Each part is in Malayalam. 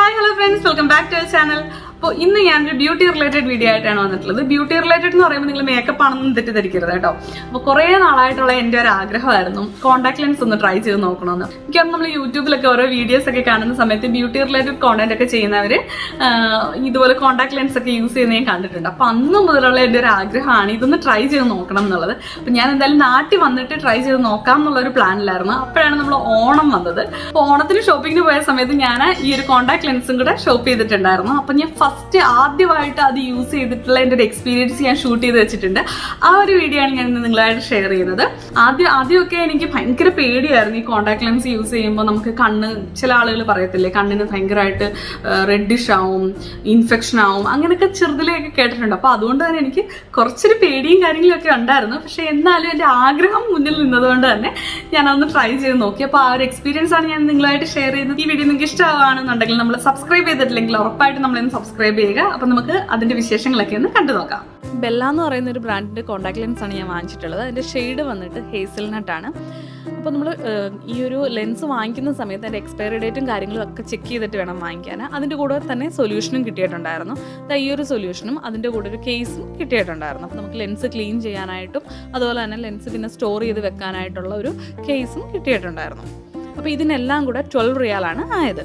hi hello friends welcome back to our channel അപ്പോൾ ഇന്ന് ഞാനൊരു ബ്യൂട്ടി റിലേറ്റഡ് വീഡിയോ ആയിട്ടാണ് വന്നിട്ടുള്ളത് ബ്യൂട്ടി റിലേറ്റഡ് എന്ന് പറയുമ്പോൾ നിങ്ങൾ മേക്കപ്പ് ആണെന്ന് തെറ്റിദ്ധരിക്കരുത് കേട്ടോ അപ്പോൾ കുറേ നാളായിട്ടുള്ള എൻ്റെ ഒരു ആഗ്രഹമായിരുന്നു കോൺടാക്ട് ലെൻസ് ഒന്ന് ട്രൈ ചെയ്ത് നോക്കണമെന്ന് മിക്കവാറും നമ്മൾ യൂട്യൂബിലൊക്കെ ഓരോ വീഡിയോസ് ഒക്കെ കാണുന്ന സമയത്ത് ബ്യൂട്ടി റിലേറ്റഡ് കോണ്ടന്റ് ഒക്കെ ചെയ്യുന്നവർ ഇതുപോലെ കോൺടാക്ട് ലെൻസ് ഒക്കെ യൂസ് ചെയ്യുന്ന ഞാൻ കണ്ടിട്ടുണ്ട് അപ്പോൾ അന്ന് മുതലുള്ള എൻ്റെ ഒരു ആഗ്രഹമാണ് ഇതൊന്ന് ട്രൈ ചെയ്ത് നോക്കണം എന്നുള്ളത് അപ്പോൾ ഞാൻ എന്തായാലും നാട്ടിൽ വന്നിട്ട് ട്രൈ ചെയ്ത് നോക്കാം എന്നുള്ള ഒരു പ്ലാനിലായിരുന്നു അപ്പോഴാണ് നമ്മൾ ഓണം വന്നത് അപ്പോൾ ഓണത്തിന് ഷോപ്പിങ്ങിന് പോയ സമയത്ത് ഞാൻ ഈ ഒരു കോൺടാക്ട് ലെൻസും കൂടെ ഷോപ്പ് ചെയ്തിട്ടുണ്ടായിരുന്നു അപ്പോൾ ഞാൻ ഫസ്റ്റ് ആദ്യമായിട്ട് അത് യൂസ് ചെയ്തിട്ടുള്ള എൻ്റെ ഒരു എക്സ്പീരിയൻസ് ഞാൻ ഷൂട്ട് ചെയ്ത് വെച്ചിട്ടുണ്ട് ആ ഒരു വീഡിയോ ആണ് ഞാൻ ഇന്ന് നിങ്ങളായിട്ട് ഷെയർ ചെയ്യുന്നത് ആദ്യം ആദ്യമൊക്കെ എനിക്ക് ഭയങ്കര പേടിയായിരുന്നു ഈ കോൺടാക്ട് ലെൻസ് യൂസ് ചെയ്യുമ്പോൾ നമുക്ക് കണ്ണ് ചില ആളുകൾ പറയത്തില്ലേ കണ്ണിന് ഭയങ്കരമായിട്ട് റെഡിഷ് ആവും ഇൻഫെക്ഷൻ ആവും അങ്ങനെയൊക്കെ ചെറുതിലെയൊക്കെ കേട്ടിട്ടുണ്ട് അപ്പോൾ അതുകൊണ്ട് തന്നെ എനിക്ക് കുറച്ചൊരു പേടിയും കാര്യങ്ങളൊക്കെ ഉണ്ടായിരുന്നു പക്ഷെ എന്നാലും എൻ്റെ ആഗ്രഹം മുന്നിൽ നിന്നതുകൊണ്ട് തന്നെ ഞാനതൊന്ന് ട്രൈ ചെയ്ത് നോക്കി അപ്പോൾ ആ ഒരു എക്സ്പീരിയൻസ് ആണ് ഞാൻ നിങ്ങളായിട്ട് ഷെയർ ചെയ്യുന്നത് ഈ വീഡിയോ നിങ്ങൾക്ക് ഇഷ്ടമാണെന്നുണ്ടെങ്കിൽ നമ്മൾ സബ്സ്ക്രൈബ് ചെയ്തിട്ടില്ലെങ്കിൽ ഉറപ്പായിട്ട് നമ്മളൊന്ന് സബ്സ്ക്രൈബ് ചെയ്യുക അപ്പോൾ നമുക്ക് അതിന്റെ വിശേഷങ്ങളൊക്കെ ഒന്ന് കണ്ടു നോക്കാം ബെല്ല എന്ന് പറയുന്ന ഒരു ബ്രാൻഡിന്റെ കോൺടാക്ട് ലെൻസ് ആണ് ഞാൻ വാങ്ങിച്ചിട്ടുള്ളത് അതിന്റെ ഷെയ്ഡ് വന്നിട്ട് ഹേസൽ നട്ടാണ് അപ്പോൾ നമ്മൾ ഈ ഒരു ലെൻസ് വാങ്ങിക്കുന്ന സമയത്ത് അതിൻ്റെ എക്സ്പയറി ഡേറ്റും കാര്യങ്ങളും ഒക്കെ ചെക്ക് ചെയ്തിട്ട് വേണം വാങ്ങിക്കാൻ അതിൻ്റെ കൂടെ തന്നെ സൊല്യൂഷനും കിട്ടിയിട്ടുണ്ടായിരുന്നു ദാ ഈ ഒരു സൊല്യൂഷനും അതിൻ്റെ കൂടെ ഒരു കേസും കിട്ടിയിട്ടുണ്ടായിരുന്നു അപ്പോൾ നമുക്ക് ലെൻസ് ക്ലീൻ ചെയ്യാനായിട്ടും അതുപോലെ തന്നെ ലെൻസ് പിന്നെ സ്റ്റോർ ചെയ്ത് വെക്കാനായിട്ടുള്ള ഒരു കേസും കിട്ടിയിട്ടുണ്ടായിരുന്നു അപ്പോൾ ഇതിനെല്ലാം കൂടെ ട്വൽവ് റിയാലാണ് ആയത്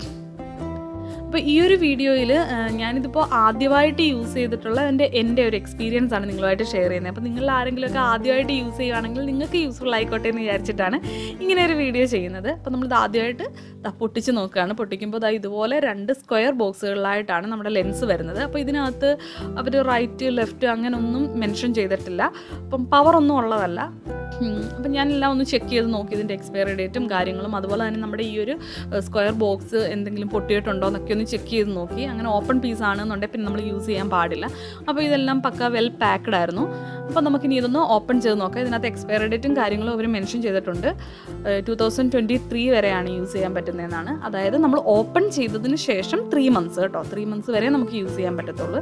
അപ്പോൾ ഈ ഒരു വീഡിയോയിൽ ഞാനിതിപ്പോൾ ആദ്യമായിട്ട് യൂസ് ചെയ്തിട്ടുള്ള എൻ്റെ എൻ്റെ ഒരു എക്സ്പീരിയൻസ് ആണ് നിങ്ങളുമായിട്ട് ഷെയർ ചെയ്യുന്നത് അപ്പോൾ നിങ്ങൾ ആരെങ്കിലുമൊക്കെ ആദ്യമായിട്ട് യൂസ് ചെയ്യുകയാണെങ്കിൽ നിങ്ങൾക്ക് യൂസ്ഫുൾ ആയിക്കോട്ടെ എന്ന് വിചാരിച്ചിട്ടാണ് ഇങ്ങനെ ഒരു വീഡിയോ ചെയ്യുന്നത് അപ്പോൾ നമ്മളിത് ആദ്യമായിട്ട് ദാ പൊട്ടിച്ച് നോക്കുകയാണ് പൊട്ടിക്കുമ്പോൾ ദാ ഇതുപോലെ രണ്ട് സ്ക്വയർ ബോക്സുകളിലായിട്ടാണ് നമ്മുടെ ലെൻസ് വരുന്നത് അപ്പോൾ ഇതിനകത്ത് അവർ റൈറ്റ് ലെഫ്റ്റ് അങ്ങനെ ഒന്നും മെൻഷൻ ചെയ്തിട്ടില്ല അപ്പം പവർ ഒന്നും ഉള്ളതല്ല അപ്പം ഞാനെല്ലാം ഒന്ന് ചെക്ക് ചെയ്ത് നോക്കി ഇതിൻ്റെ എക്സ്പയറി ഡേറ്റും കാര്യങ്ങളും അതുപോലെ തന്നെ നമ്മുടെ ഈ ഒരു സ്ക്വയർ ബോക്സ് എന്തെങ്കിലും പൊട്ടിയിട്ടുണ്ടോ എന്നൊക്കെ ഒന്ന് ചെക്ക് ചെയ്ത് നോക്കി അങ്ങനെ ഓപ്പൺ പീസ് ആണെന്നുണ്ടെങ്കിൽ പിന്നെ നമ്മൾ യൂസ് ചെയ്യാൻ പാടില്ല അപ്പോൾ ഇതെല്ലാം പക്ക വെൽ പാക്ഡ് ആയിരുന്നു അപ്പോൾ നമുക്കിനി ഇതൊന്ന് ഓപ്പൺ ചെയ്ത് നോക്കാം ഇതിനകത്ത് എക്സ്പയറി ഡേറ്റും കാര്യങ്ങളും അവർ മെൻഷൻ ചെയ്തിട്ടുണ്ട് ടു തൗസൻഡ് ട്വൻറ്റി ത്രീ വരെയാണ് യൂസ് ചെയ്യാൻ പറ്റുന്നതെന്നാണ് അതായത് നമ്മൾ ഓപ്പൺ ചെയ്തതിന് ശേഷം ത്രീ മന്ത്സ് കേട്ടോ ത്രീ മന്ത്സ് വരെ നമുക്ക് യൂസ് ചെയ്യാൻ പറ്റത്തുള്ളൂ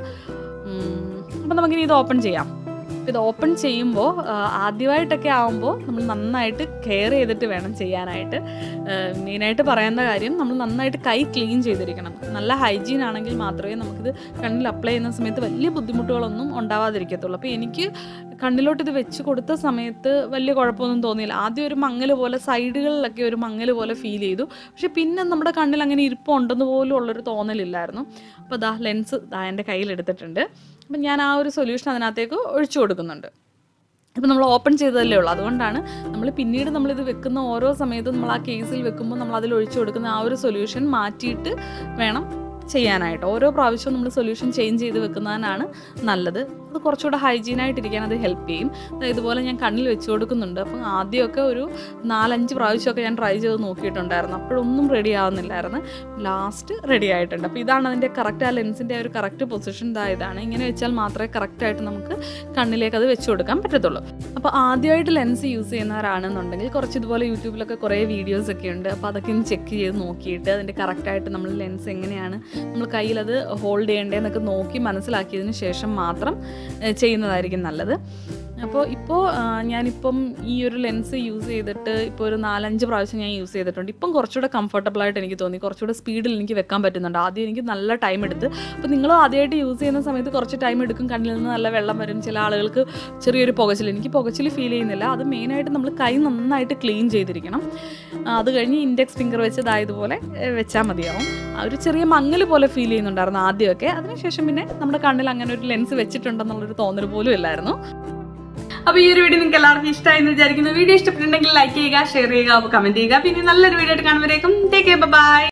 അപ്പോൾ നമുക്കിനി ഇത് ഓപ്പൺ ചെയ്യാം ഇത് ഓപ്പൺ ചെയ്യുമ്പോൾ ആദ്യമായിട്ടൊക്കെ ആകുമ്പോൾ നമ്മൾ നന്നായിട്ട് കെയർ ചെയ്തിട്ട് വേണം ചെയ്യാനായിട്ട് മെയിനായിട്ട് പറയുന്ന കാര്യം നമ്മൾ നന്നായിട്ട് കൈ ക്ലീൻ ചെയ്തിരിക്കണം നല്ല ഹൈജീൻ ആണെങ്കിൽ മാത്രമേ നമുക്കിത് കണ്ണിൽ അപ്ലൈ ചെയ്യുന്ന സമയത്ത് വലിയ ബുദ്ധിമുട്ടുകളൊന്നും ഉണ്ടാവാതിരിക്കത്തുള്ളൂ അപ്പോൾ എനിക്ക് കണ്ണിലോട്ട് ഇത് വെച്ച് കൊടുത്ത സമയത്ത് വലിയ കുഴപ്പമൊന്നും തോന്നിയില്ല ആദ്യം ഒരു മങ്ങൽ പോലെ സൈഡുകളിലൊക്കെ ഒരു മങ്ങൽ പോലെ ഫീൽ ചെയ്തു പക്ഷെ പിന്നെ നമ്മുടെ കണ്ണിൽ അങ്ങനെ ഇരിപ്പുണ്ടെന്ന് പോലും ഉള്ളൊരു തോന്നലില്ലായിരുന്നു അപ്പോൾ ദാ ലെൻസ് ദാ എൻ്റെ കയ്യിലെടുത്തിട്ടുണ്ട് അപ്പം ഞാൻ ആ ഒരു സൊല്യൂഷൻ അതിനകത്തേക്ക് ഒഴിച്ചു കൊടുക്കുന്നുണ്ട് ഇപ്പം നമ്മൾ ഓപ്പൺ ചെയ്തതല്ലേ ഉള്ളൂ അതുകൊണ്ടാണ് നമ്മൾ പിന്നീട് നമ്മളിത് വെക്കുന്ന ഓരോ സമയത്തും നമ്മൾ ആ കേസിൽ വെക്കുമ്പോൾ നമ്മൾ അതിൽ ഒഴിച്ചു കൊടുക്കുന്ന ആ ഒരു സൊല്യൂഷൻ മാറ്റിയിട്ട് വേണം ചെയ്യാനായിട്ട് ഓരോ പ്രാവശ്യവും നമ്മൾ സൊല്യൂഷൻ ചേഞ്ച് ചെയ്ത് വെക്കുന്നതിനാണ് നല്ലത് അത് കുറച്ചുകൂടെ ഹൈജീനായിട്ടിരിക്കാൻ അത് ഹെൽപ്പ് ചെയ്യും ഇതുപോലെ ഞാൻ കണ്ണിൽ വെച്ച് കൊടുക്കുന്നുണ്ട് അപ്പം ആദ്യമൊക്കെ ഒരു നാലഞ്ച് പ്രാവശ്യമൊക്കെ ഞാൻ ട്രൈ ചെയ്ത് നോക്കിയിട്ടുണ്ടായിരുന്നു അപ്പോഴൊന്നും റെഡി ആവുന്നില്ലായിരുന്നു ലാസ്റ്റ് റെഡി ആയിട്ടുണ്ട് അപ്പോൾ ഇതാണ് അതിൻ്റെ കറക്റ്റ് ആ ലെൻസിൻ്റെ ഒരു കറക്റ്റ് പൊസിഷൻ ഇതാ ഇതാണ് ഇങ്ങനെ വെച്ചാൽ മാത്രമേ കറക്റ്റായിട്ട് നമുക്ക് കണ്ണിലേക്ക് അത് വെച്ച് കൊടുക്കാൻ പറ്റത്തുള്ളൂ അപ്പോൾ ആദ്യമായിട്ട് ലെൻസ് യൂസ് ചെയ്യുന്നവരാണെന്നുണ്ടെങ്കിൽ കുറച്ച് ഇതുപോലെ യൂട്യൂബിലൊക്കെ കുറേ വീഡിയോസ് ഒക്കെ ഉണ്ട് അപ്പോൾ അതൊക്കെ ഒന്ന് ചെക്ക് ചെയ്ത് നോക്കിയിട്ട് അതിൻ്റെ കറക്റ്റായിട്ട് നമ്മൾ ലെൻസ് എങ്ങനെയാണ് നമ്മൾ കയ്യിൽ അത് ഹോൾഡ് ചെയ്യേണ്ടതെന്നൊക്കെ നോക്കി മനസ്സിലാക്കിയതിന് ശേഷം മാത്രം ചെയ്യുന്നതായിരിക്കും നല്ലത് അപ്പോൾ ഇപ്പോൾ ഞാനിപ്പം ഈ ഒരു ലെൻസ് യൂസ് ചെയ്തിട്ട് ഇപ്പോൾ ഒരു നാലഞ്ച് പ്രാവശ്യം ഞാൻ യൂസ് ചെയ്തിട്ടുണ്ട് ഇപ്പം കുറച്ചുകൂടെ കംഫർട്ടബിൾ ആയിട്ട് എനിക്ക് തോന്നി കുറച്ചുകൂടെ സ്പീഡിൽ എനിക്ക് വെക്കാൻ പറ്റുന്നുണ്ട് ആദ്യം എനിക്ക് നല്ല ടൈം എടുത്ത് അപ്പോൾ നിങ്ങൾ ആദ്യമായിട്ട് യൂസ് ചെയ്യുന്ന സമയത്ത് കുറച്ച് ടൈം എടുക്കും കണ്ണിൽ നിന്ന് നല്ല വെള്ളം വരും ചില ആളുകൾക്ക് ചെറിയൊരു പുകച്ചിൽ എനിക്ക് പുകച്ചിൽ ഫീൽ ചെയ്യുന്നില്ല അത് മെയിനായിട്ട് നമ്മൾ കൈ നന്നായിട്ട് ക്ലീൻ ചെയ്തിരിക്കണം അത് കഴിഞ്ഞ് ഇൻഡെക്സ് ഫിംഗർ വെച്ച് ഇതായതുപോലെ വെച്ചാൽ മതിയാവും ആ ഒരു ചെറിയ മങ്ങൽ പോലെ ഫീൽ ചെയ്യുന്നുണ്ടായിരുന്നു ആദ്യമൊക്കെ അതിനുശേഷം പിന്നെ നമ്മുടെ കണ്ണിൽ അങ്ങനെ ഒരു ലെൻസ് വെച്ചിട്ടുണ്ടെന്നുള്ളൊരു തോന്നൽ പോലും ഇല്ലായിരുന്നു അപ്പൊ ഈ ഒരു വീഡിയോ നിങ്ങൾക്ക് എല്ലാവർക്കും ഇഷ്ടമായി എന്ന് വിചാരിക്കുന്നു വീഡിയോ ഇഷ്ടപ്പെട്ടിട്ടുണ്ടെങ്കിൽ ലൈക്ക് ചെയ്യുക ഷെയർ ചെയ്യുക കമന്റ് ചെയ്യുക പിന്നെ നല്ലൊരു വീഡിയോ ആയിട്ട് കാണുമ്പോഴേക്കും ടേക്ക് ബൈ